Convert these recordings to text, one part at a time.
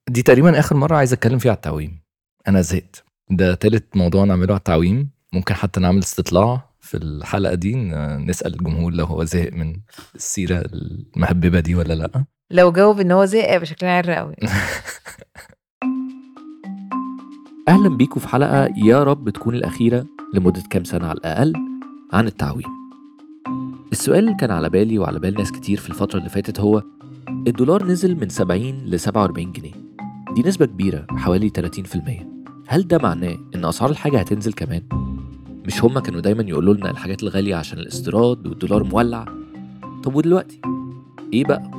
دي تقريبا اخر مره عايز اتكلم فيها على التعويم انا زهقت ده تالت موضوع نعمله على التعويم ممكن حتى نعمل استطلاع في الحلقه دي ن- نسال الجمهور لو هو زهق من السيره المهببه دي ولا لا لو جاوب ان هو زهق يبقى شكلنا عر قوي أهلا بيكم في حلقة يا رب تكون الأخيرة لمدة كام سنة على الأقل عن التعويم السؤال اللي كان على بالي وعلى بال ناس كتير في الفترة اللي فاتت هو الدولار نزل من 70 ل 47 جنيه دي نسبة كبيرة حوالي 30% هل ده معناه إن أسعار الحاجة هتنزل كمان؟ مش هما كانوا دايما يقولوا لنا الحاجات الغالية عشان الاستيراد والدولار مولع طب ودلوقتي؟ إيه بقى؟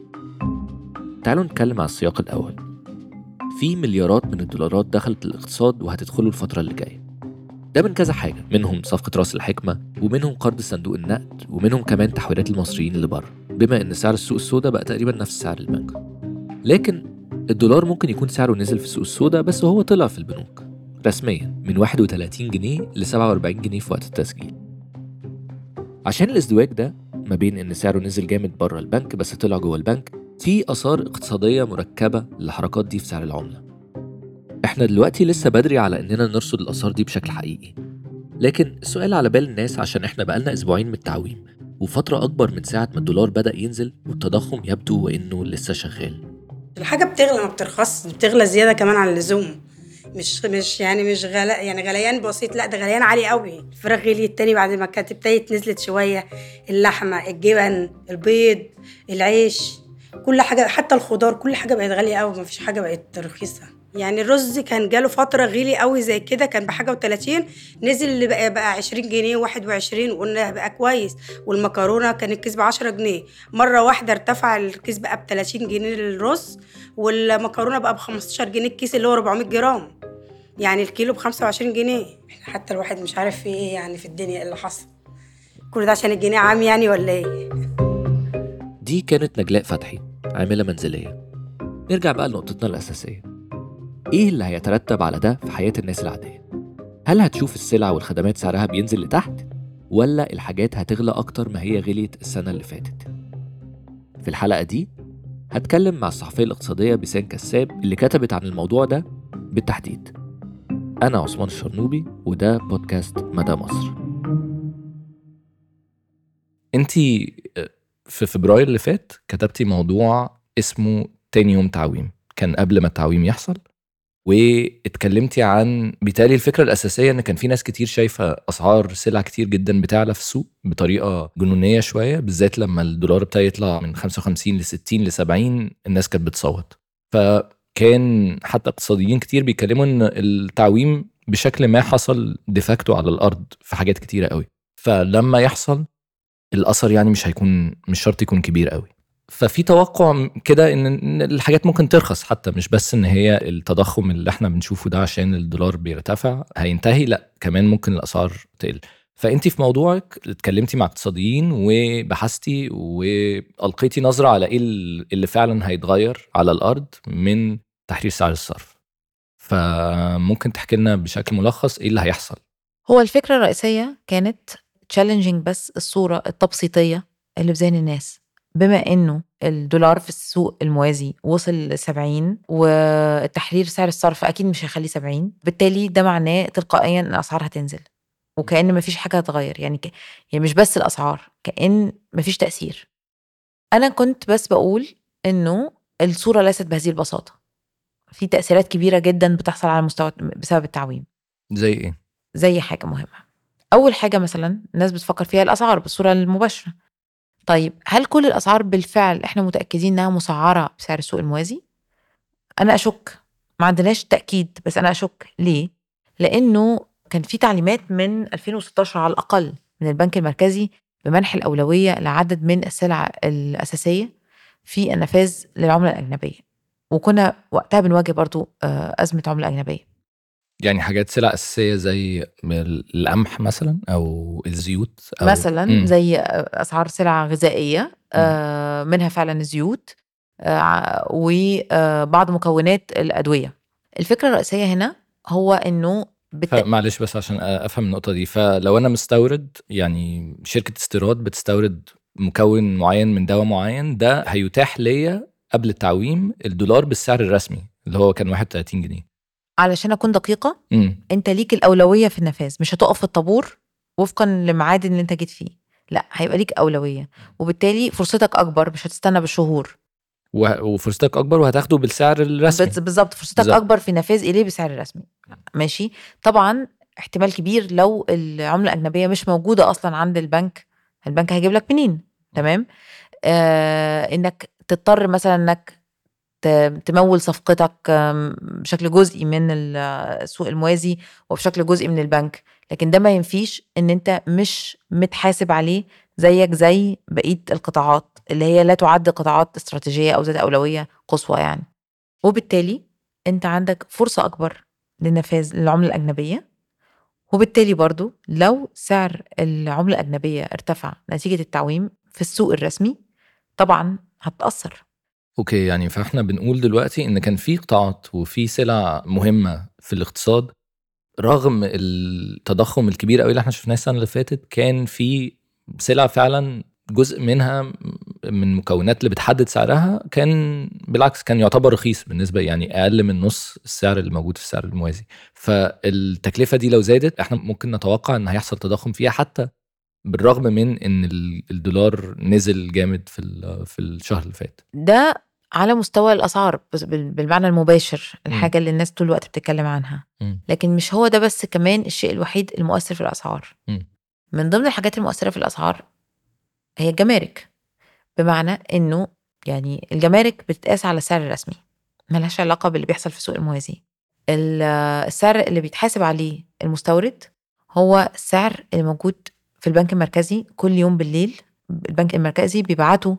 تعالوا نتكلم على السياق الأول في مليارات من الدولارات دخلت الاقتصاد وهتدخله الفترة اللي جاية ده من كذا حاجة منهم صفقة رأس الحكمة ومنهم قرض صندوق النقد ومنهم كمان تحويلات المصريين اللي بره بما إن سعر السوق السوداء بقى تقريبا نفس سعر البنك لكن الدولار ممكن يكون سعره نزل في السوق السوداء بس هو طلع في البنوك رسميا من 31 جنيه ل 47 جنيه في وقت التسجيل عشان الازدواج ده ما بين ان سعره نزل جامد بره البنك بس طلع جوه البنك في آثار اقتصادية مركبة للحركات دي في سعر العملة احنا دلوقتي لسه بدري على اننا نرصد الآثار دي بشكل حقيقي لكن السؤال على بال الناس عشان احنا بقالنا اسبوعين من التعويم وفترة أكبر من ساعة ما الدولار بدأ ينزل والتضخم يبدو وإنه لسه شغال الحاجة بتغلى ما بترخص بتغلى زيادة كمان عن اللزوم مش مش يعني مش غلا يعني غليان بسيط لا ده غليان عالي قوي الفراخ غليت تاني بعد ما كانت ابتدت نزلت شوية اللحمة الجبن البيض العيش كل حاجة حتى الخضار كل حاجة بقت غالية قوي مفيش حاجة بقت رخيصة يعني الرز كان جاله فترة غلي قوي زي كده كان بحاجة و30 نزل اللي بقى بقى 20 جنيه و21 وقلنا بقى كويس والمكرونة كان الكيس ب 10 جنيه مرة واحدة ارتفع الكيس بقى ب 30 جنيه للرز والمكرونه بقى ب 15 جنيه الكيس اللي هو 400 جرام يعني الكيلو ب 25 جنيه احنا حتى الواحد مش عارف في ايه يعني في الدنيا ايه اللي حصل كل ده عشان الجنيه عام يعني ولا ايه دي كانت نجلاء فتحي عاملة منزلية نرجع بقى لنقطتنا الأساسية إيه اللي هيترتب على ده في حياة الناس العادية؟ هل هتشوف السلع والخدمات سعرها بينزل لتحت؟ ولا الحاجات هتغلى أكتر ما هي غليت السنة اللي فاتت؟ في الحلقة دي هتكلم مع الصحفية الاقتصادية بيسان كساب اللي كتبت عن الموضوع ده بالتحديد أنا عثمان الشرنوبي وده بودكاست مدى مصر انت في فبراير اللي فات كتبتي موضوع اسمه تاني يوم تعويم كان قبل ما التعويم يحصل واتكلمتي عن بالتالي الفكره الاساسيه ان كان في ناس كتير شايفه اسعار سلع كتير جدا بتعلى في السوق بطريقه جنونيه شويه بالذات لما الدولار ابتدى يطلع من 55 ل 60 ل 70 الناس كانت بتصوت فكان حتى اقتصاديين كتير بيتكلموا ان التعويم بشكل ما حصل ديفاكتو على الارض في حاجات كتيره قوي فلما يحصل الاثر يعني مش هيكون مش شرط يكون كبير قوي ففي توقع كده ان إن الحاجات ممكن ترخص حتى مش بس ان هي التضخم اللي احنا بنشوفه ده عشان الدولار بيرتفع هينتهي لا كمان ممكن الاسعار تقل فانت في موضوعك اتكلمتي مع اقتصاديين وبحثتي والقيتي نظره على ايه اللي فعلا هيتغير على الارض من تحرير سعر الصرف فممكن تحكي لنا بشكل ملخص ايه اللي هيحصل هو الفكرة الرئيسية كانت تشالنجينج بس الصورة التبسيطية اللي في ذهن الناس بما انه الدولار في السوق الموازي وصل ل 70 والتحرير سعر الصرف اكيد مش هيخليه 70 بالتالي ده معناه تلقائيا ان الاسعار هتنزل وكأن مفيش حاجة هتغير يعني ك... يعني مش بس الأسعار كأن مفيش تأثير أنا كنت بس بقول إنه الصورة ليست بهذه البساطة في تأثيرات كبيرة جدا بتحصل على مستوى بسبب التعويم زي ايه زي حاجة مهمة أول حاجة مثلا الناس بتفكر فيها الأسعار بالصورة المباشرة طيب هل كل الأسعار بالفعل إحنا متأكدين إنها مسعرة بسعر السوق الموازي؟ أنا أشك ما عندناش تأكيد بس أنا أشك ليه؟ لأنه كان في تعليمات من 2016 على الأقل من البنك المركزي بمنح الأولوية لعدد من السلع الأساسية في النفاذ للعملة الأجنبية وكنا وقتها بنواجه برضو آه، أزمة عملة أجنبية يعني حاجات سلع اساسيه زي القمح مثلا او الزيوت أو مثلا مم. زي اسعار سلع غذائيه آه، منها فعلا الزيوت آه، وبعض مكونات الادويه الفكره الرئيسيه هنا هو انه بالت... معلش بس عشان افهم النقطه دي فلو انا مستورد يعني شركه استيراد بتستورد مكون معين من دواء معين ده هيتاح ليا قبل التعويم الدولار بالسعر الرسمي اللي هو كان 31 جنيه علشان اكون دقيقه امم انت ليك الاولويه في النفاذ مش هتقف في الطابور وفقا لميعاد اللي انت جيت فيه لا هيبقى ليك اولويه وبالتالي فرصتك اكبر مش هتستنى بالشهور و- وفرصتك اكبر وهتاخده بالسعر الرسمي بت- بالظبط فرصتك بالظبط. اكبر في نفاذ اليه بسعر رسمي ماشي طبعا احتمال كبير لو العمله الاجنبيه مش موجوده اصلا عند البنك البنك هيجيب لك منين تمام آه انك تضطر مثلا انك ت- تمول صفقتك آم، بشكل جزئي من ال- السوق الموازي وبشكل جزئي من البنك لكن ده ما ينفيش ان انت مش متحاسب عليه زيك زي بقيه القطاعات اللي هي لا تعد قطاعات استراتيجيه او ذات اولويه قصوى يعني وبالتالي انت عندك فرصه اكبر للنفاذ للعمله الاجنبيه وبالتالي برضو لو سعر العمله الاجنبيه ارتفع نتيجه التعويم في السوق الرسمي طبعا هتاثر اوكي يعني فاحنا بنقول دلوقتي ان كان في قطاعات وفي سلع مهمه في الاقتصاد رغم التضخم الكبير قوي اللي احنا شفناه السنه اللي فاتت كان في سلع فعلا جزء منها من المكونات اللي بتحدد سعرها كان بالعكس كان يعتبر رخيص بالنسبه يعني اقل من نص السعر اللي موجود في السعر الموازي فالتكلفه دي لو زادت احنا ممكن نتوقع ان هيحصل تضخم فيها حتى بالرغم من ان ال- الدولار نزل جامد في ال- في الشهر اللي فات ده على مستوى الاسعار بس بال- بالمعنى المباشر الحاجه اللي الناس طول الوقت بتتكلم عنها مم. لكن مش هو ده بس كمان الشيء الوحيد المؤثر في الاسعار مم. من ضمن الحاجات المؤثره في الاسعار هي الجمارك بمعنى انه يعني الجمارك بتتقاس على السعر الرسمي ملهاش علاقه باللي بيحصل في السوق الموازي ال- السعر اللي بيتحاسب عليه المستورد هو السعر اللي موجود في البنك المركزي كل يوم بالليل البنك المركزي بيبعته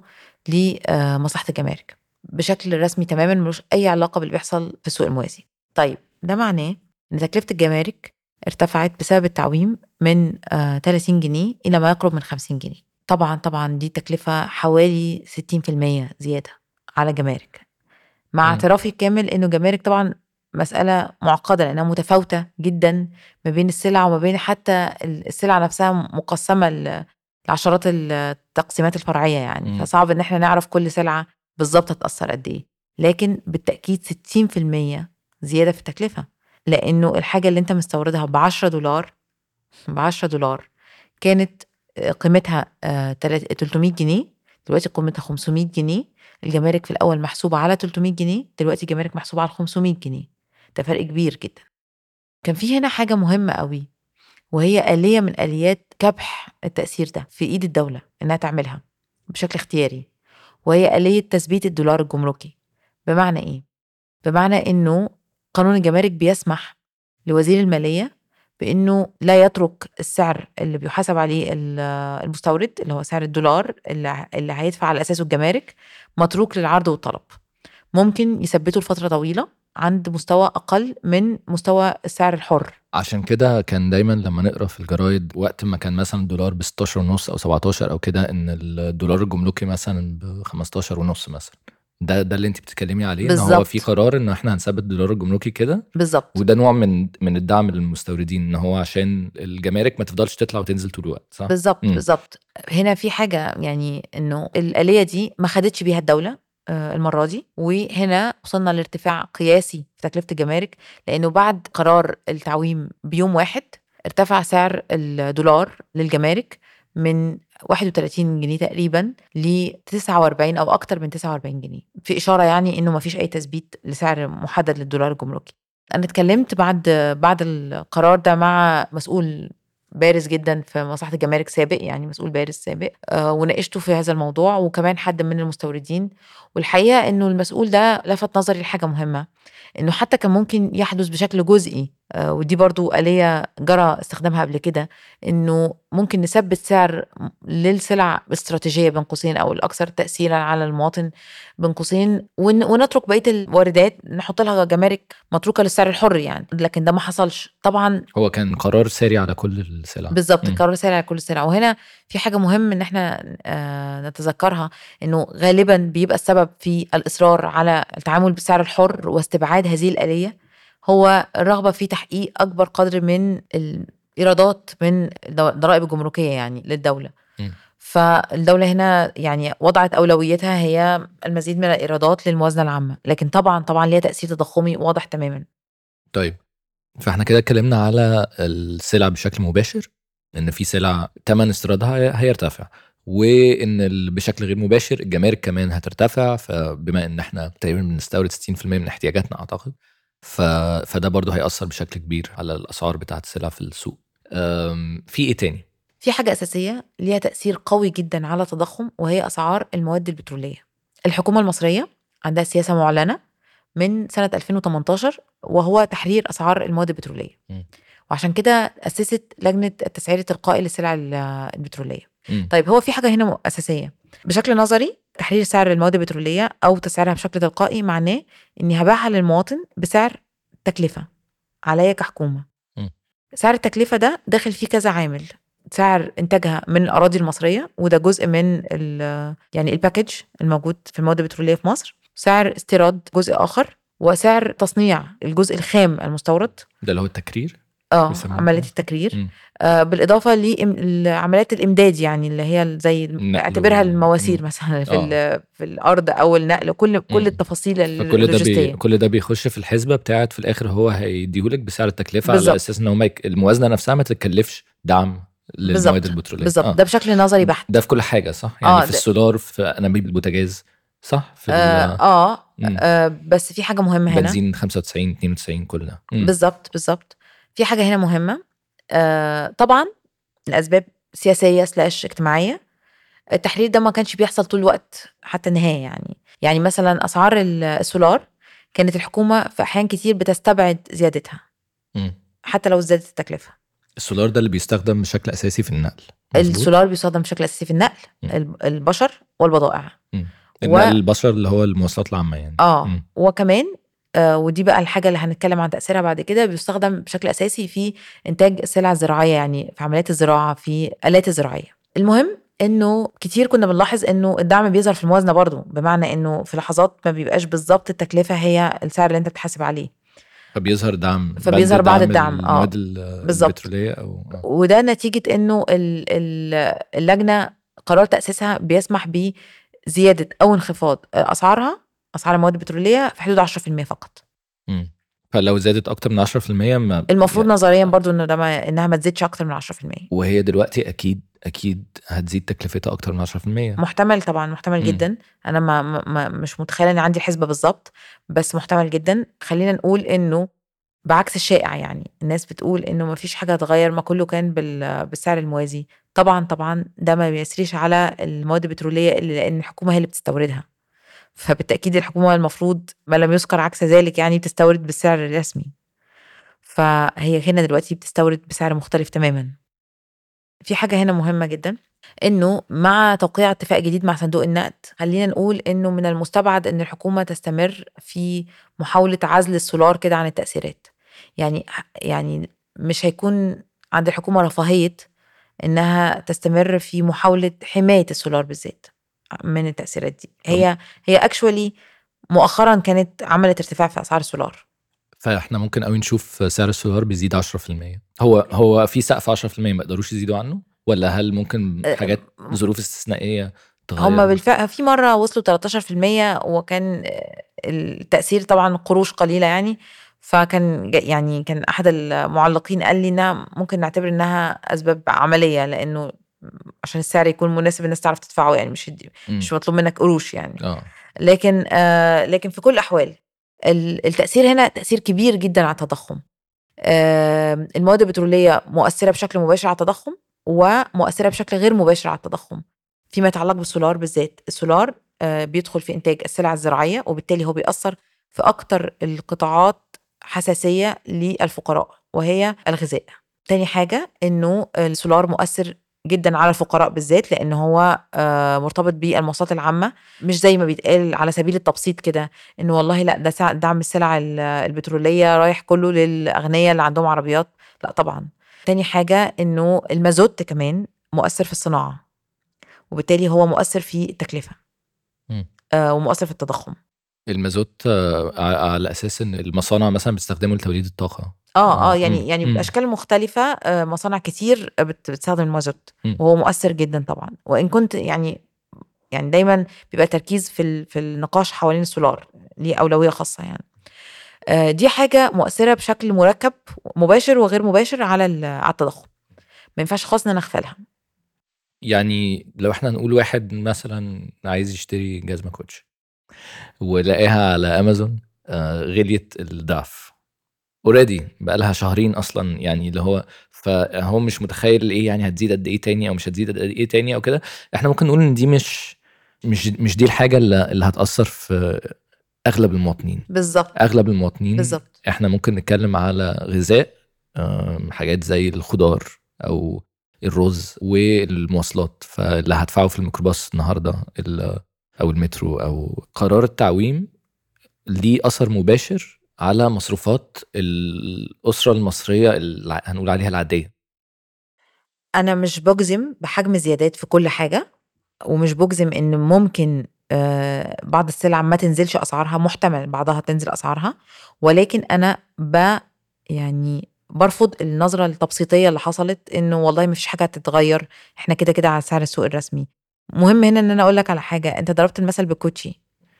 لمصلحه الجمارك بشكل رسمي تماما ملوش اي علاقه باللي بيحصل في السوق الموازي طيب ده معناه ان تكلفه الجمارك ارتفعت بسبب التعويم من آه 30 جنيه الى ما يقرب من 50 جنيه طبعا طبعا دي تكلفه حوالي 60% زياده على جمارك مع مم. اعترافي الكامل انه جمارك طبعا مسألة معقدة لأنها متفاوتة جدا ما بين السلع وما بين حتى السلع نفسها مقسمة ل- لعشرات التقسيمات الفرعية يعني مم. فصعب إن احنا نعرف كل سلعة بالظبط هتأثر قد إيه لكن بالتأكيد 60% زيادة في التكلفة لأنه الحاجة اللي أنت مستوردها ب 10 دولار ب 10 دولار كانت قيمتها آه، تلات- 300 جنيه دلوقتي قيمتها 500 جنيه الجمارك في الأول محسوبة على 300 جنيه دلوقتي الجمارك محسوبة على 500 جنيه ده فرق كبير جدا كان في هنا حاجة مهمة قوي وهي آلية من آليات كبح التأثير ده في إيد الدولة إنها تعملها بشكل اختياري وهي آلية تثبيت الدولار الجمركي بمعنى إيه؟ بمعنى إنه قانون الجمارك بيسمح لوزير المالية بإنه لا يترك السعر اللي بيحاسب عليه ال- المستورد اللي هو سعر الدولار اللي اللي هيدفع على أساسه الجمارك متروك للعرض والطلب ممكن يثبته لفترة طويلة عند مستوى أقل من مستوى السعر الحر عشان كده كان دايما لما نقرا في الجرايد وقت ما كان مثلا الدولار ب 16 ونص او 17 او كده ان الدولار الجمركي مثلا ب 15 ونص مثلا ده ده اللي انت بتتكلمي عليه ان هو بالظبط. في قرار ان احنا هنثبت الدولار الجمركي كده بالظبط وده نوع من من الدعم للمستوردين ان هو عشان الجمارك ما تفضلش تطلع وتنزل طول الوقت صح؟ بالظبط مم. بالظبط هنا في حاجة يعني إنه الآلية دي ما خدتش بيها الدولة آه، المرة دي وهنا وصلنا لارتفاع قياسي في تكلفة الجمارك لأنه بعد قرار التعويم بيوم واحد ارتفع سعر الدولار للجمارك من 31 جنيه تقريبا ل 49 او اكتر من 49 جنيه في اشاره يعني انه ما فيش اي تثبيت لسعر محدد للدولار الجمركي انا اتكلمت بعد بعد القرار ده مع مسؤول بارز جدا في مصلحه الجمارك سابق يعني مسؤول بارز سابق آه وناقشته في هذا الموضوع وكمان حد من المستوردين والحقيقه انه المسؤول ده لفت نظري لحاجه مهمه انه حتى كان ممكن يحدث بشكل جزئي آه ودي برضو آلية جرى استخدامها قبل كده انه ممكن نثبت سعر للسلع الاستراتيجيه بين قوسين او الاكثر تاثيرا على المواطن بين قوسين ون- ونترك بقيه الواردات نحط لها جمارك متروكه للسعر الحر يعني لكن ده ما حصلش طبعا هو كان قرار ساري على كل السلع بالظبط مم. القرار ساري على كل سلع وهنا في حاجه مهم ان احنا آه، نتذكرها انه غالبا بيبقى السبب في الاصرار على التعامل بالسعر الحر واستبعاد هذه الاليه هو الرغبه في تحقيق اكبر قدر من الايرادات من الضرائب الجمركيه يعني للدوله مم. فالدولة هنا يعني وضعت أولويتها هي المزيد من الإيرادات للموازنة العامة لكن طبعا طبعا ليها تأثير تضخمي واضح تماما طيب فاحنا كده اتكلمنا على السلع بشكل مباشر ان في سلع ثمن استيرادها هي- هيرتفع وان ال- بشكل غير مباشر الجمارك كمان هترتفع فبما ان احنا تقريبا بنستورد 60% من احتياجاتنا اعتقد ف... فده برضه هيأثر بشكل كبير على الاسعار بتاعت السلع في السوق أم، في ايه تاني في حاجة أساسية ليها تأثير قوي جدا على التضخم وهي أسعار المواد البترولية الحكومة المصرية عندها سياسة معلنة من سنة 2018 وهو تحرير أسعار المواد البترولية م. وعشان كده أسست لجنة التسعير التلقائي للسلع ال- البترولية مم. طيب هو في حاجة هنا م- أساسية بشكل نظري تحرير سعر المواد البترولية أو تسعيرها بشكل تلقائي معناه إني هبيعها للمواطن بسعر تكلفة عليا كحكومة م. سعر التكلفة ده داخل فيه كذا عامل سعر انتاجها من الاراضي المصريه وده جزء من ال- يعني الباكج الموجود في المواد البتروليه في مصر سعر استيراد جزء اخر وسعر تصنيع الجزء الخام المستورد ده اللي هو التكرير اه بيسموه عمليه كده؟ التكرير مم. آه بالاضافه لعمليات الامداد يعني اللي هي زي النقل اعتبرها وال- المواسير مم. مثلا في آه. ال- في الارض او النقل كل كل مم. التفاصيل فكل ده بي... اللوجستيه كل ده بيخش في الحسبه بتاعت في الاخر هو هيديهولك بسعر التكلفه بالظبط. على اساس ان هو ما يك... الموازنه نفسها ما تتكلفش دعم للمواد بالظبط. البتروليه بالظبط آه. ده بشكل نظري بحت ده في كل حاجه صح يعني آه، في ده- السولار في انابيب البوتاجاز صح في آه, آه, مم. اه بس في حاجه مهمه هنا بنزين 95 92 كل ده مم. بالظبط بالظبط في حاجه هنا مهمه آه طبعا الاسباب سياسيه سلاش اجتماعيه التحرير ده ما كانش بيحصل طول الوقت حتى النهايه يعني يعني مثلا اسعار ال- السولار كانت الحكومه في احيان كتير بتستبعد زيادتها مم. حتى لو زادت التكلفه السولار ده اللي بيستخدم بشكل اساسي في النقل مظبوط؟ السولار بيستخدم بشكل اساسي في النقل مم. الب- البشر والبضائع النقل البشر اللي هو المواصلات العامه يعني اه مم. وكمان آه ودي بقى الحاجه اللي هنتكلم عن تاثيرها بعد كده بيستخدم بشكل اساسي في انتاج السلع الزراعيه يعني في عمليات الزراعه في الات الزراعيه المهم انه كتير كنا بنلاحظ انه الدعم بيظهر في الموازنه برضو بمعنى انه في لحظات ما بيبقاش بالظبط التكلفه هي السعر اللي انت بتحاسب عليه فبيظهر دعم فبيظهر بند بعد دعم الدعم، آه. المواد ال- بالظبط. البتروليه او آه. وده نتيجه انه ال- ال- اللجنه قرار تاسيسها بيسمح بزياده او انخفاض اسعارها اسعار المواد البتروليه في حدود 10% فقط مم. فلو زادت اكتر من 10% ما المفروض نظريا برضو انه ده ما انها ما تزيدش اكتر من 10% وهي دلوقتي اكيد اكيد هتزيد تكلفتها اكتر من 10% محتمل طبعا محتمل مم. جدا انا ما, ما ما- مش متخيله ان عندي الحسبه بالظبط بس محتمل جدا خلينا نقول انه بعكس الشائع يعني الناس بتقول انه ما فيش حاجه هتغير ما كله كان بال- بالسعر الموازي طبعا طبعا ده ما بيسريش على المواد البتروليه اللي لان الحكومه هي اللي بتستوردها فبالتاكيد الحكومه المفروض ما لم يذكر عكس ذلك يعني بتستورد بالسعر الرسمي فهي هنا دلوقتي بتستورد بسعر مختلف تماما في حاجه هنا مهمه جدا انه مع توقيع اتفاق جديد مع صندوق النقد خلينا نقول انه من المستبعد ان الحكومه تستمر في محاوله عزل السولار كده عن التاثيرات يعني يعني مش هيكون عند الحكومه رفاهيه انها تستمر في محاوله حمايه السولار بالذات من التاثيرات دي هي هي اكشولي مؤخرا كانت عملت ارتفاع في اسعار السولار فاحنا ممكن قوي نشوف سعر السولار بيزيد 10% هو هو في سقف 10% ما يقدروش يزيدوا عنه ولا هل ممكن أه، حاجات ظروف استثنائيه تغير هم بالفعل في مره وصلوا 13% وكان التاثير طبعا قروش قليله يعني فكان جا- يعني كان احد المعلقين قال لي انها ممكن نعتبر انها اسباب عمليه لانه عشان السعر يكون مناسب الناس تعرف تدفعه يعني مش مم. مش مطلوب منك قروش يعني اه لكن آه لكن في كل الاحوال ال- التاثير هنا تاثير كبير جدا على التضخم آه المواد البتروليه مؤثره بشكل مباشر على التضخم ومؤثره بشكل غير مباشر على التضخم فيما يتعلق بالسولار بالذات السولار آه بيدخل في انتاج السلع الزراعيه وبالتالي هو بيأثر في اكتر القطاعات حساسيه للفقراء وهي الغذاء تاني حاجه انه السولار مؤثر جدا على الفقراء بالذات لان هو آه، مرتبط بالمواصلات العامه مش زي ما بيتقال على سبيل التبسيط كده انه والله لا ده سع- دعم السلع ال- البتروليه رايح كله للاغنياء اللي عندهم عربيات لا طبعا تاني حاجه انه المازوت كمان مؤثر في الصناعه وبالتالي هو مؤثر في التكلفه مم. آه ومؤثر في التضخم المازوت آه، ع- على اساس ان المصانع مثلا بتستخدمه لتوليد الطاقه اه اه مم. يعني يعني مم. باشكال مختلفه آه، مصانع كتير بت- بتستخدم المازوت مم. وهو مؤثر جدا طبعا وان كنت يعني يعني دايما بيبقى تركيز في ال- في النقاش حوالين السولار ليه اولويه خاصه يعني آه، دي حاجه مؤثره بشكل مركب مباشر وغير مباشر على ال- على التضخم ما ينفعش خالص ان انا اغفلها يعني لو احنا نقول واحد مثلا عايز يشتري جزمه كوتش ولقاها على امازون آه، غليت الضعف اوريدي بقى لها شهرين اصلا يعني اللي هو فهو مش متخيل ايه يعني هتزيد قد ايه تاني او مش هتزيد قد ايه تاني او كده احنا ممكن نقول ان دي مش مش مش دي الحاجه اللي, اللي هتاثر في اغلب المواطنين بالظبط اغلب المواطنين بالظبط احنا ممكن نتكلم على غذاء آم، حاجات زي الخضار او الرز والمواصلات فاللي هدفعه في الميكروباص النهارده ال- او المترو او قرار التعويم ليه اثر مباشر على مصروفات الاسره المصريه اللي هنقول عليها العاديه انا مش بجزم بحجم زيادات في كل حاجه ومش بجزم ان ممكن آه، بعض السلع ما تنزلش اسعارها محتمل بعضها تنزل اسعارها ولكن انا ب يعني برفض النظره التبسيطيه اللي حصلت انه والله ما فيش حاجه هتتغير احنا كده كده على سعر السوق الرسمي مهم هنا ان انا اقول لك على حاجه انت ضربت المثل بالكوتشي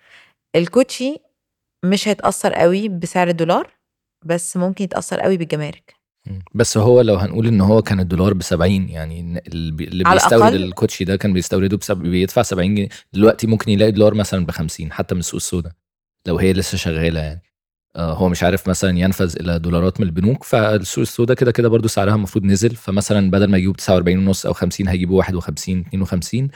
الكوتشي مش هيتاثر قوي بسعر الدولار بس ممكن يتاثر قوي بالجمارك مم. بس هو لو هنقول ان هو كان الدولار ب 70 يعني إن اللي بي- اللي على بيستورد الأقل- الكوتشي ده كان بيستورده بسب... بيدفع 70 جنيه دلوقتي ممكن يلاقي دولار مثلا ب 50 حتى من السوق السوداء لو هي لسه شغاله يعني آه هو مش عارف مثلا ينفذ الى دولارات من البنوك فالسوق السوداء كده كده برضو سعرها المفروض نزل فمثلا بدل ما يجيبوا 49 ونص او 50 هيجيبوا 51 52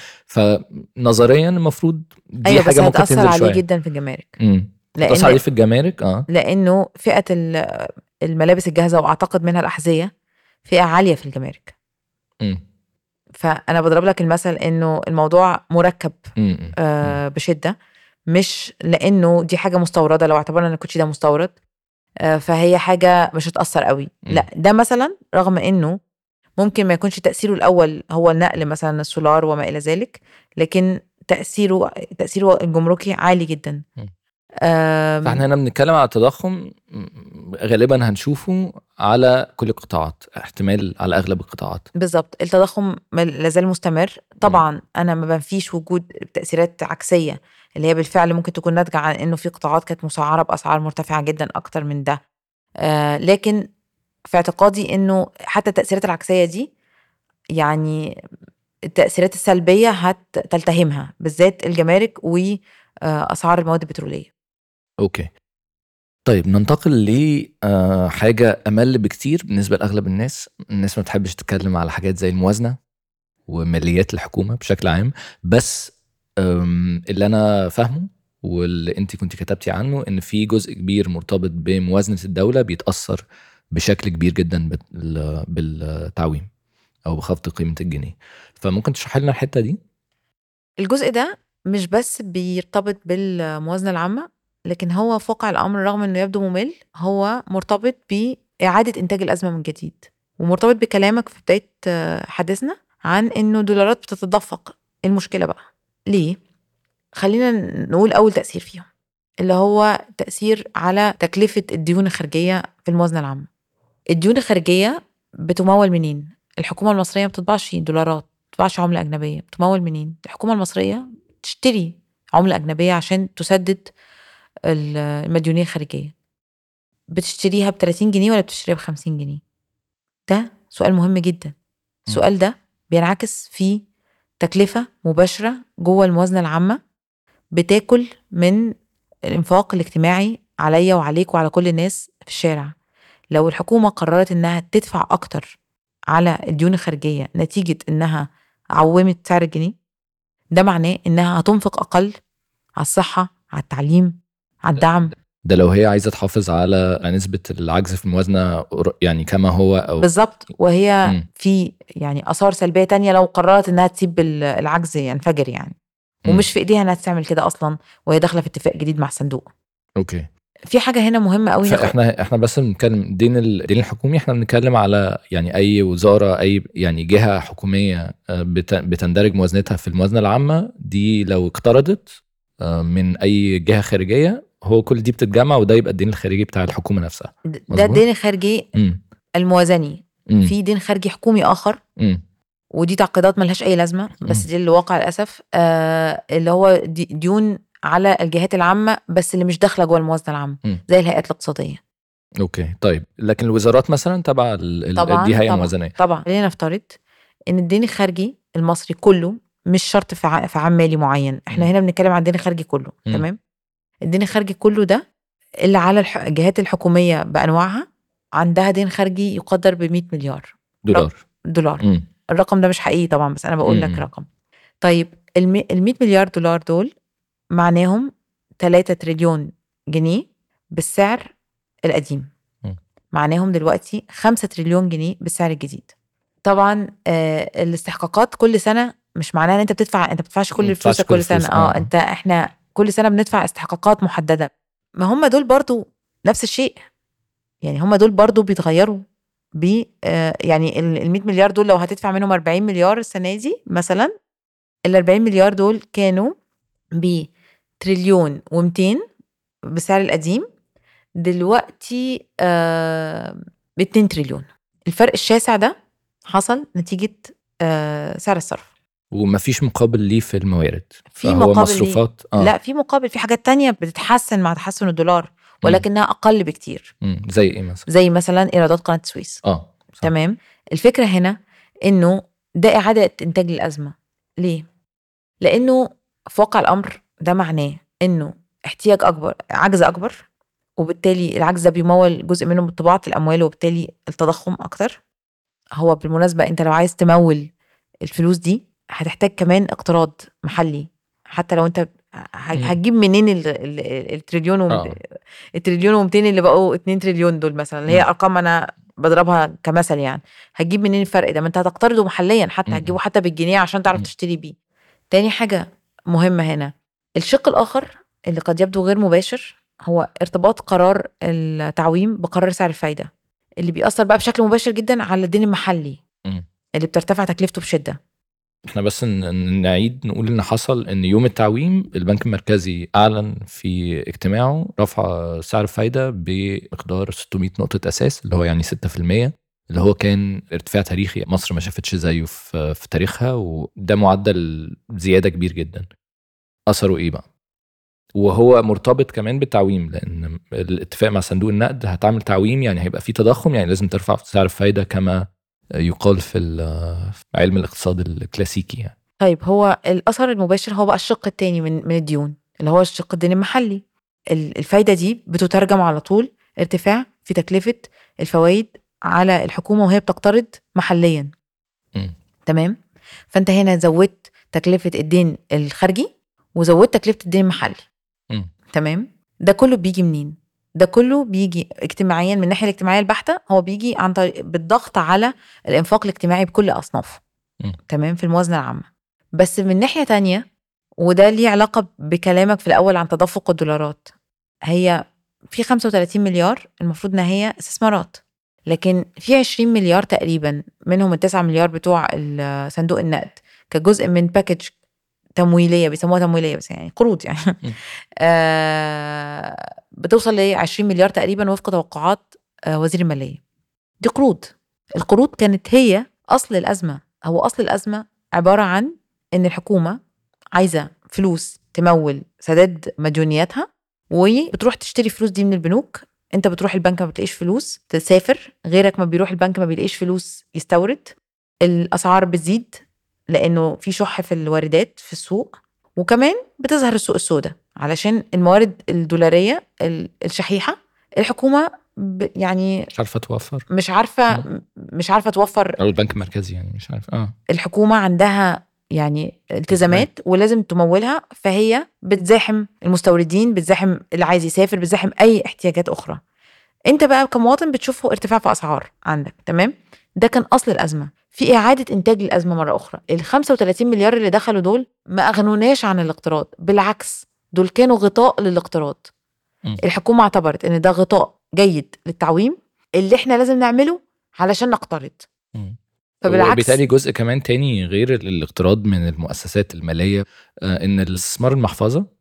فنظريا المفروض دي ايوه بس حاجه ممكن هتاثر تنزل عليه شويه جدا في الجمارك امم لان تأثر عليه في الجمارك اه لانه فئه ال- الملابس الجاهزه واعتقد منها الاحذيه فئه عاليه في الجمارك امم فانا بضرب لك المثل انه الموضوع مركب امم آه بشده مش لانه دي حاجه مستورده لو اعتبرنا ان الكوتشي ده مستورد آه فهي حاجه مش هتاثر قوي مم. لا ده مثلا رغم انه ممكن ما يكونش تاثيره الاول هو النقل مثلا السولار وما الى ذلك لكن تاثيره تاثيره الجمركي عالي جدا مم. آم، فاحنا هنا بنتكلم على التضخم م- غالبا هنشوفه على كل القطاعات احتمال على اغلب القطاعات بالظبط التضخم ما- لازال مستمر طبعا انا ما بنفيش وجود تاثيرات عكسيه اللي هي بالفعل ممكن تكون ناتجه عن انه في قطاعات كانت مسعره باسعار مرتفعه جدا اكتر من ده آه لكن في اعتقادي انه حتى التاثيرات العكسيه دي يعني التاثيرات السلبيه هتلتهمها بالذات الجمارك واسعار المواد البتروليه اوكي طيب ننتقل لحاجة أمل بكتير بالنسبة لأغلب الناس الناس ما بتحبش تتكلم على حاجات زي الموازنة وماليات الحكومة بشكل عام بس أم، اللي أنا فاهمه واللي أنت كنت كتبتي عنه إن في جزء كبير مرتبط بموازنة الدولة بيتأثر بشكل كبير جدا بال- بالتعويم أو بخفض قيمة الجنيه فممكن تشرحي لنا الحتة دي؟ الجزء ده مش بس بيرتبط بالموازنة العامة لكن هو في واقع الأمر رغم إنه يبدو ممل هو مرتبط بإعادة إنتاج الأزمة من جديد ومرتبط بكلامك في بداية آه، حديثنا عن إنه دولارات بتتدفق إيه المشكلة بقى ليه؟ خلينا نقول أول تأثير فيهم اللي هو تأثير على تكلفة الديون الخارجية في الموازنة العامة الديون الخارجية بتمول منين؟ الحكومة المصرية ما بتطبعش دولارات ما بتطبعش عملة أجنبية بتمول منين؟ الحكومة المصرية تشتري عملة أجنبية عشان تسدد ال- المديونية الخارجية بتشتريها ب 30 جنيه ولا بتشتريها ب 50 جنيه ده سؤال مهم جدا السؤال ده بينعكس في تكلفة مباشرة جوه الموازنة العامة بتاكل من الانفاق الاجتماعي عليا وعليك وعلى كل الناس في الشارع لو الحكومة قررت إنها تدفع أكتر على الديون الخارجية نتيجة إنها عومت سعر الجنيه ده معناه إنها هتنفق أقل على الصحة على التعليم على الدعم ده لو هي عايزة تحافظ على نسبة العجز في الموازنة قر- يعني كما هو أو بالظبط وهي مم. في يعني آثار سلبية تانية لو قررت إنها تسيب ال- العجز ينفجر يعني مم. ومش في إيديها إنها تعمل كده أصلا وهي داخلة في اتفاق جديد مع الصندوق اوكي في حاجة هنا مهمة قوي ناخد- فاحنا احنا بس بنتكلم الدين ال- الدين الحكومي احنا بنتكلم على يعني اي وزاره اي يعني جهه حكوميه آه، بت- بتندرج موازنتها في الموازنه العامه دي لو اقترضت آه، من اي جهه خارجيه هو كل دي بتتجمع وده يبقى الدين الخارجي بتاع الحكومه نفسها د- ده مظبوط. الدين الخارجي امم الموازني امم في دين خارجي حكومي اخر امم ودي تعقيدات ملهاش اي لازمه بس مم. دي اللي واقع للاسف آه اللي هو دي ديون على الجهات العامه بس اللي مش داخله جوه الموازنه العامه مم. زي الهيئات الاقتصاديه اوكي طيب لكن الوزارات مثلا تبع ال- ال- طبعا دي هيئه طبعا موازنيه طبعا خلينا نفترض ان الدين الخارجي المصري كله مش شرط في ع- في عام مالي معين احنا مم. هنا بنتكلم عن الدين الخارجي كله مم. تمام الدين الخارجي كله ده اللي على الح- الجهات الحكوميه بانواعها عندها دين خارجي يقدر ب 100 مليار دولار دولار امم الرقم ده مش حقيقي طبعا بس انا بقول لك مم. رقم طيب ال 100 مليار دولار دول معناهم 3 تريليون جنيه بالسعر القديم مم. معناهم دلوقتي 5 تريليون جنيه بالسعر الجديد طبعا آه الاستحقاقات كل سنه مش معناها ان انت بتدفع انت بتدفعش كل ما بتدفعش فلوسك كل كل سنه الفلوس، اه آه. انت احنا كل سنه بندفع استحقاقات محدده ما هم دول برضو نفس الشيء يعني هم دول برضو بيتغيروا ب آه، يعني ال 100 مليار دول لو هتدفع منهم 40 مليار السنه دي مثلا ال 40 مليار دول كانوا ب تريليون و200 بالسعر القديم دلوقتي آه ب 2 تريليون الفرق الشاسع ده حصل نتيجه آه سعر الصرف ومفيش مقابل ليه في الموارد في فهو مقابل ليه. مصروفات اه لا في مقابل في حاجات تانية بتتحسن مع تحسن الدولار ولكنها اقل بكتير مم. زي ايه مثلا زي مثلا ايرادات قناه السويس اه صح. تمام الفكره هنا انه ده اعاده انتاج للازمه ليه لانه في واقع الامر ده معناه انه احتياج اكبر عجز اكبر وبالتالي العجز ده بيمول جزء منه بطباعه الاموال وبالتالي التضخم اكتر هو بالمناسبه انت لو عايز تمول الفلوس دي هتحتاج كمان اقتراض محلي حتى لو انت ه- مم. هتجيب منين ال- ال- التريليون و آه. التريليون و200 اللي بقوا 2 تريليون دول مثلا اللي هي مم. ارقام انا بضربها كمثل يعني هتجيب منين الفرق ده ما انت هتقترضه محليا حتى مم. هتجيبه حتى بالجنيه عشان تعرف مم. تشتري بيه تاني حاجه مهمه هنا الشق الاخر اللي قد يبدو غير مباشر هو ارتباط قرار التعويم بقرار سعر الفايده اللي بيأثر بقى بشكل مباشر جدا على الدين المحلي مم. اللي بترتفع تكلفته بشده احنا بس ن- ن- نعيد نقول ان حصل ان يوم التعويم البنك المركزي اعلن في اجتماعه رفع سعر الفايده بمقدار 600 نقطه اساس اللي هو يعني 6% اللي هو كان ارتفاع تاريخي مصر ما شافتش زيه في في تاريخها وده معدل زياده كبير جدا اثره ايه بقى وهو مرتبط كمان بالتعويم لان الاتفاق مع صندوق النقد هتعمل تعويم يعني هيبقى في تضخم يعني لازم ترفع سعر الفايده كما يقال في ال- في علم الاقتصاد الكلاسيكي يعني طيب هو الاثر المباشر هو بقى الشق التاني من من الديون اللي هو الشق الدين المحلي ال- الفايده دي بتترجم على طول ارتفاع في تكلفه الفوائد على الحكومه وهي بتقترض محليا مم. تمام فانت هنا زودت تكلفه الدين الخارجي وزودت تكلفه الدين المحلي مم. تمام ده كله بيجي منين ده كله بيجي اجتماعيا من الناحيه الاجتماعيه البحته هو بيجي عن طريق بالضغط على الانفاق الاجتماعي بكل اصنافه مم. تمام في الموازنه العامه بس من ناحيه تانية وده ليه علاقه بكلامك في الاول عن تدفق الدولارات هي في 35 مليار المفروض ان هي استثمارات لكن في 20 مليار تقريبا منهم ال 9 مليار بتوع ال- صندوق النقد كجزء من باكج تمويليه بيسموها تمويليه بس يعني قروض يعني م. آه بتوصل ل 20 مليار تقريبا وفق توقعات آه وزير الماليه دي قروض القروض كانت هي اصل الازمه هو اصل الازمه عباره عن ان الحكومه عايزه فلوس تمول سداد مديونياتها وبتروح تشتري فلوس دي من البنوك انت بتروح البنك ما بتلاقيش فلوس تسافر غيرك ما بيروح البنك ما بيلاقيش فلوس يستورد الاسعار بتزيد لانه في شح في الواردات في السوق وكمان بتظهر السوق السوداء علشان الموارد الدولاريه ال- الشحيحه الحكومه ب- يعني مش عارفه توفر مش عارفه مش عارفه توفر او البنك المركزي يعني مش عارف اه الحكومه عندها يعني التزامات ولازم تمولها فهي بتزاحم المستوردين بتزاحم اللي عايز يسافر بتزاحم اي احتياجات اخرى انت بقى كمواطن بتشوفه ارتفاع في اسعار عندك تمام ده كان اصل الازمه في اعاده انتاج للازمه مره اخرى ال 35 مليار اللي دخلوا دول ما اغنوناش عن الاقتراض بالعكس دول كانوا غطاء للاقتراض م. الحكومه اعتبرت ان ده غطاء جيد للتعويم اللي احنا لازم نعمله علشان نقترض مم. فبالعكس وبالتالي جزء كمان تاني غير ال- الاقتراض من المؤسسات الماليه آه، ان الاستثمار المحفظه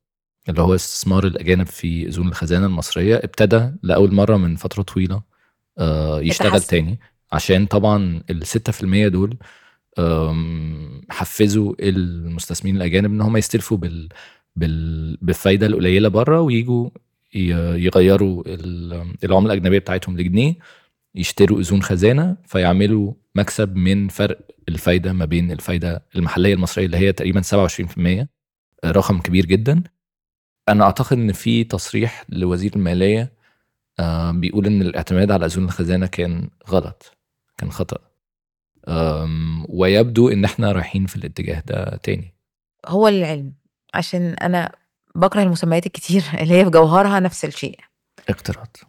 اللي هو استثمار الأجانب في أذون الخزانة المصرية ابتدى لأول مرة من فترة طويلة آه، يشتغل يتحسن. تاني عشان طبعا الستة في المية دول آم، حفزوا المستثمرين الأجانب إن هم يستلفوا بال بال بالفايدة القليلة بره ويجوا ي- يغيروا ال- العملة الأجنبية بتاعتهم لجنيه يشتروا أذون خزانة فيعملوا مكسب من فرق الفايدة ما بين الفايدة المحلية المصرية اللي هي تقريبا 27% رقم كبير جدا انا اعتقد ان في تصريح لوزير الماليه آه، بيقول ان الاعتماد على اذون الخزانه كان غلط كان خطا آم، ويبدو ان احنا رايحين في الاتجاه ده تاني هو العلم عشان انا بكره المسميات الكتير اللي هي في جوهرها نفس الشيء اقتراض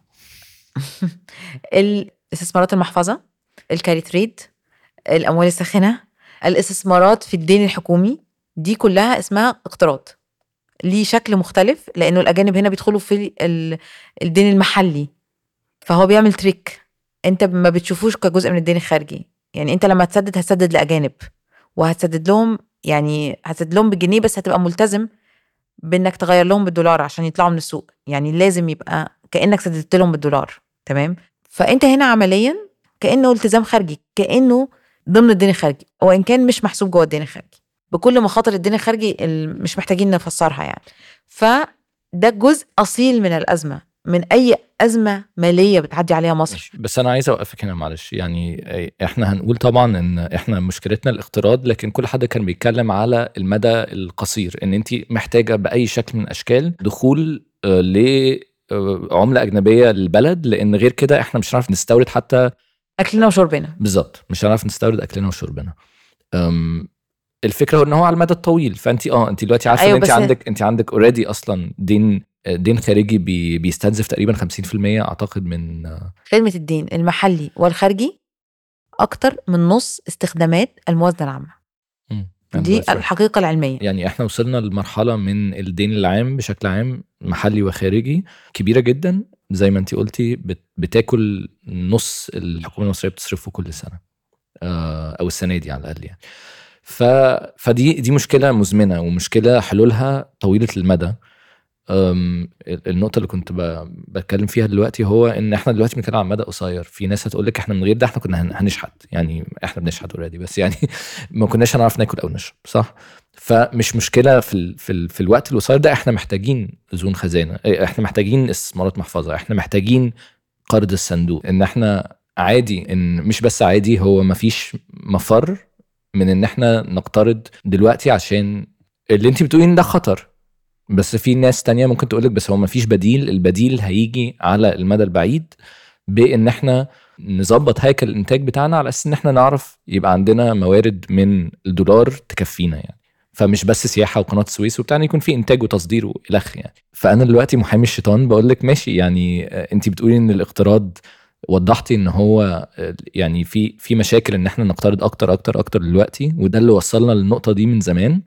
الاستثمارات المحفظه الكاري تريد الاموال الساخنه الاستثمارات في الدين الحكومي دي كلها اسمها اقتراض ليه شكل مختلف لانه الاجانب هنا بيدخلوا في ال- الدين المحلي فهو بيعمل تريك انت ما بتشوفوش كجزء من الدين الخارجي يعني انت لما تسدد هتسدد لاجانب وهتسدد لهم يعني هتسدد لهم بالجنيه بس هتبقى ملتزم بانك تغير لهم بالدولار عشان يطلعوا من السوق يعني لازم يبقى كانك سددت لهم بالدولار تمام فانت هنا عمليا كانه التزام خارجي كانه ضمن الدين الخارجي وان كان مش محسوب جوه الدين الخارجي بكل مخاطر الدين الخارجي ال- مش محتاجين نفسرها يعني فده جزء اصيل من الازمه من اي ازمه ماليه بتعدي عليها مصر ماشي. بس انا عايز اوقفك هنا معلش يعني احنا هنقول طبعا ان احنا مشكلتنا الاقتراض لكن كل حد كان بيتكلم على المدى القصير ان انت محتاجه باي شكل من الاشكال دخول آه، لعمله اجنبيه للبلد لان غير كده احنا مش هنعرف نستورد حتى اكلنا وشربنا بالظبط مش هنعرف نستورد اكلنا وشربنا أم، الفكره هو ان هو على المدى الطويل فانت اه انت دلوقتي عارفه أيوة ان انت بس- عندك انت عندك اوريدي اصلا دين دين خارجي بي بيستنزف تقريبا 50% اعتقد من خدمه الدين المحلي والخارجي اكتر من نص استخدامات الموازنه العامه دي الحقيقه العلميه يعني احنا وصلنا لمرحله من الدين العام بشكل عام محلي وخارجي كبيره جدا زي ما انت قلتي بت- بتاكل نص الحكومه المصريه بتصرفه كل سنه آه، او السنه دي على الاقل يعني ف... فدي دي مشكله مزمنه ومشكله حلولها طويله المدى أم، النقطة اللي كنت ب- بتكلم فيها دلوقتي هو ان احنا دلوقتي بنتكلم عن مدى قصير، في ناس هتقول لك احنا من غير ده احنا كنا هن- هنشحت، يعني احنا بنشحت اوريدي بس يعني ما كناش هنعرف ناكل او نشرب، صح؟ فمش مشكلة في ال في, ال في الوقت القصير ده احنا محتاجين اذون خزانة، إيه، احنا محتاجين استثمارات محفظة، احنا محتاجين قرض الصندوق، ان احنا عادي ان مش بس عادي هو مفيش مفر من ان احنا نقترض دلوقتي عشان اللي انت بتقولين ده خطر بس في ناس تانية ممكن تقولك بس هو مفيش بديل البديل هيجي على المدى البعيد بان احنا نظبط هيكل الانتاج بتاعنا على اساس ان احنا نعرف يبقى عندنا موارد من الدولار تكفينا يعني فمش بس سياحه وقناه السويس وبتاع يكون في انتاج وتصدير والخ يعني فانا دلوقتي محامي الشيطان بقول لك ماشي يعني انت بتقولي ان الاقتراض وضحتي ان هو آه، يعني في في مشاكل ان احنا نقترض اكتر اكتر اكتر دلوقتي وده اللي وصلنا للنقطه دي من زمان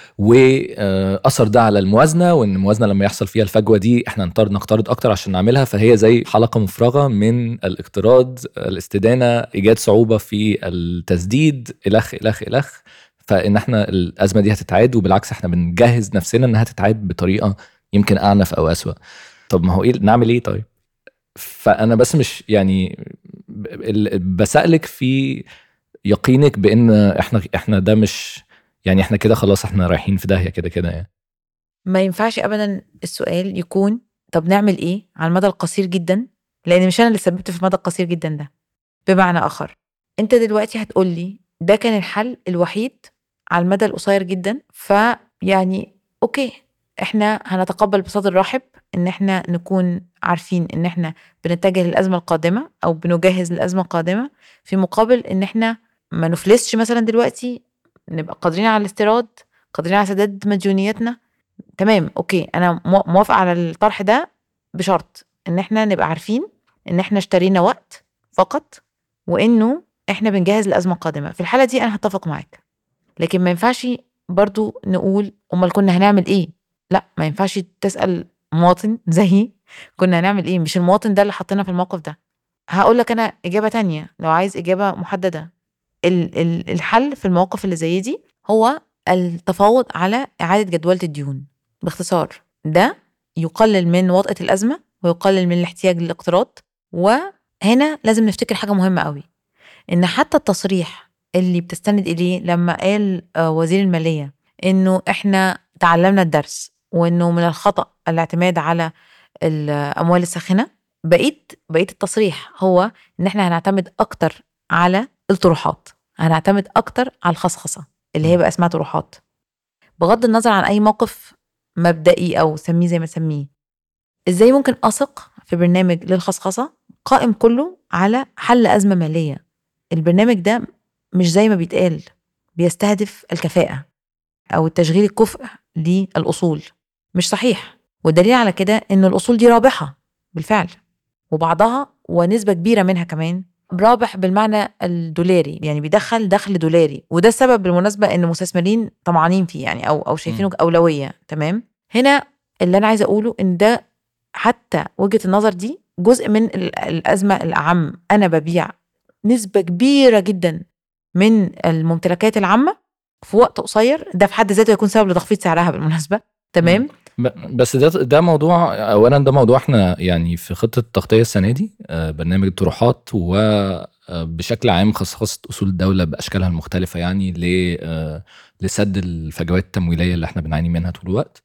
واثر ده على الموازنه وان الموازنه لما يحصل فيها الفجوه دي احنا نضطر نقترض اكتر عشان نعملها فهي زي حلقه مفرغه من الاقتراض الاستدانه ايجاد صعوبه في التسديد الخ الخ الخ فان احنا الازمه دي هتتعاد وبالعكس احنا بنجهز نفسنا انها تتعاد بطريقه يمكن اعنف او اسوأ طب ما هو ايه نعمل ايه طيب فانا بس مش يعني ب- ال- بسالك في يقينك بان احنا احنا ده مش يعني احنا كده خلاص احنا رايحين في داهيه كده كده يعني ما ينفعش ابدا السؤال يكون طب نعمل ايه على المدى القصير جدا لان مش انا اللي سببت في المدى القصير جدا ده بمعنى اخر انت دلوقتي هتقول لي ده كان الحل الوحيد على المدى القصير جدا فيعني اوكي احنا هنتقبل بصدر رحب ان احنا نكون عارفين ان احنا بنتجه للازمه القادمه او بنجهز للازمه القادمه في مقابل ان احنا ما نفلسش مثلا دلوقتي نبقى قادرين على الاستيراد قادرين على سداد مديونياتنا تمام اوكي انا مو- موافقه على الطرح ده بشرط ان احنا نبقى عارفين ان احنا اشترينا وقت فقط وانه احنا بنجهز لازمه قادمه في الحاله دي انا هتفق معاك لكن ما ينفعش برضو نقول امال كنا هنعمل ايه لا ما ينفعش تسال مواطن زيي كنا هنعمل ايه مش المواطن ده اللي حطينا في الموقف ده هقول لك انا اجابه تانية لو عايز اجابه محدده ال- ال- الحل في المواقف اللي زي دي هو التفاوض على اعاده جدوله الديون باختصار ده يقلل من وطأة الأزمة ويقلل من الاحتياج للاقتراض وهنا لازم نفتكر حاجة مهمة قوي إن حتى التصريح اللي بتستند إليه لما قال آه، وزير المالية إنه إحنا تعلمنا الدرس وإنه من الخطأ الاعتماد على الأموال الساخنة بقيت بقيت التصريح هو إن إحنا هنعتمد أكتر على الطروحات هنعتمد أكتر على الخصخصة اللي هي بقى اسمها طروحات بغض النظر عن أي موقف مبدئي أو سميه زي ما تسميه إزاي ممكن أثق في برنامج للخصخصة قائم كله على حل أزمة مالية البرنامج ده مش زي ما بيتقال بيستهدف الكفاءة أو التشغيل الكفء للأصول مش صحيح والدليل على كده إن الأصول دي رابحة بالفعل وبعضها ونسبة كبيرة منها كمان رابح بالمعنى الدولاري يعني بيدخل دخل دولاري وده السبب بالمناسبة إن المستثمرين طمعانين فيه يعني أو أو شايفينه أولوية تمام هنا اللي أنا عايزة أقوله إن ده حتى وجهة النظر دي جزء من ال- الأزمة الأعم أنا ببيع نسبة كبيرة جدا من الممتلكات العامة في وقت قصير ده في حد ذاته يكون سبب لتخفيض سعرها بالمناسبة تمام ب- بس ده ده موضوع اولا ده موضوع احنا يعني في خطه التغطيه السنه دي آه، برنامج الطروحات وبشكل عام خصخصه اصول الدوله باشكالها المختلفه يعني ل آه، لسد الفجوات التمويليه اللي احنا بنعاني منها طول الوقت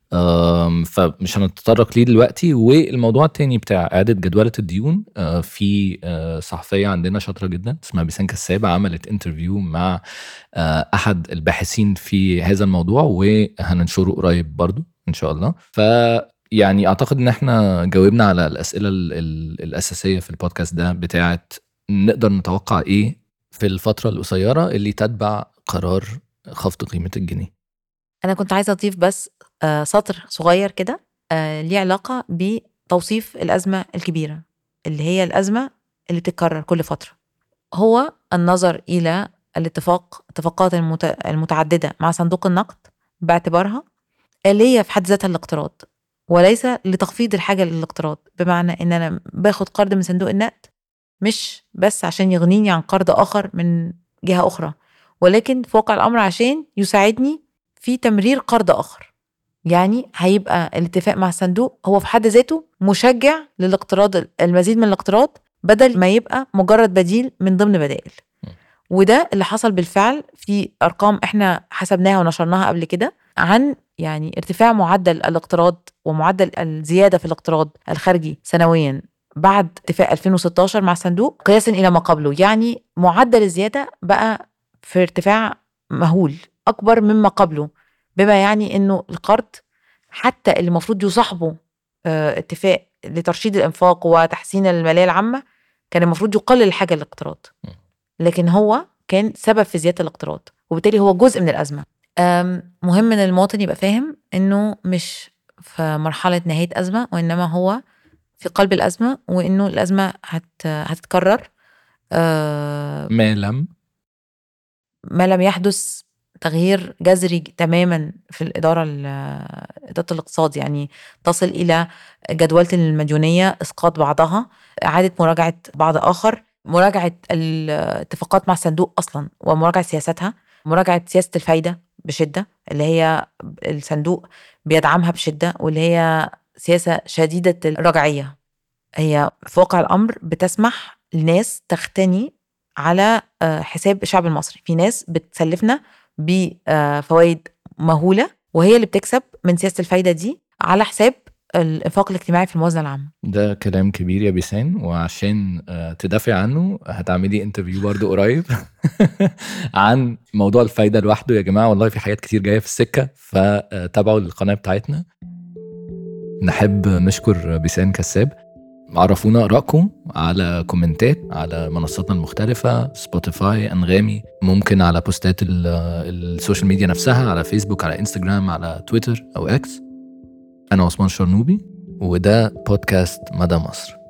آم، فمش هنتطرق ليه دلوقتي والموضوع التاني بتاع اعاده جدوله الديون آه، في آه، صحفيه عندنا شاطره جدا اسمها بيسان كسابه عملت انترفيو مع آه، احد الباحثين في هذا الموضوع وهننشره قريب برضو ان شاء الله ف يعني اعتقد ان احنا جاوبنا على الاسئله ال ال الاساسيه في البودكاست ده بتاعه نقدر نتوقع ايه في الفتره القصيره اللي تتبع قرار خفض قيمه الجنيه أنا كنت عايزة أضيف بس آه، سطر صغير كده آه، ليه علاقة بتوصيف الأزمة الكبيرة اللي هي الأزمة اللي بتتكرر كل فترة هو النظر إلى الاتفاق اتفاقات المت... المتعددة مع صندوق النقد باعتبارها آلية في حد ذاتها الاقتراض وليس لتخفيض الحاجة للاقتراض بمعنى إن أنا باخد قرض من صندوق النقد مش بس عشان يغنيني عن قرض آخر من جهة أخرى ولكن في واقع الأمر عشان يساعدني في تمرير قرض آخر يعني هيبقى الاتفاق مع الصندوق هو في حد ذاته مشجع للاقتراض المزيد من الاقتراض بدل ما يبقى مجرد بديل من ضمن بدائل وده اللي حصل بالفعل في ارقام احنا حسبناها ونشرناها قبل كده عن يعني ارتفاع معدل الاقتراض ومعدل الزياده في الاقتراض الخارجي سنويا بعد اتفاق 2016 مع الصندوق قياسا الى ما قبله يعني معدل الزياده بقى في ارتفاع مهول اكبر مما قبله بما يعني انه القرض حتى اللي المفروض يصاحبه آه، اتفاق لترشيد الانفاق وتحسين الماليه العامه كان المفروض يقلل الحاجه للاقتراض لكن هو كان سبب في زياده الاقتراض وبالتالي هو جزء من الازمه أم، مهم ان المواطن يبقى فاهم انه مش في مرحله نهايه ازمه وانما هو في قلب الازمه وانه الازمه هت هتتكرر أه، ما لم ما لم يحدث تغيير جذري تماما في الإدارة ال- إدارة الاقتصاد يعني تصل إلى جدولة المديونية إسقاط بعضها إعادة مراجعة بعض آخر مراجعة الاتفاقات مع الصندوق أصلا ومراجعة سياستها مراجعة سياسة الفايدة بشدة اللي هي الصندوق بيدعمها بشدة واللي هي سياسة شديدة الرجعية هي في واقع الأمر بتسمح لناس تختني على آه، حساب الشعب المصري في ناس بتسلفنا بفوائد مهولة وهي اللي بتكسب من سياسة الفايدة دي على حساب الإنفاق الاجتماعي في الموازنة العامة ده كلام كبير يا بيسان وعشان آه، تدافعي عنه هتعملي انترفيو برضو قريب عن موضوع الفايده لوحده يا جماعه والله في حاجات كتير جايه في السكه فتابعوا القناه بتاعتنا نحب نشكر بيسان كساب عرفونا ارائكم على كومنتات على منصاتنا المختلفة سبوتيفاي انغامي ممكن على بوستات ال- السوشيال ميديا نفسها على فيسبوك على انستجرام على تويتر او اكس انا عثمان شرنوبي وده بودكاست مدى مصر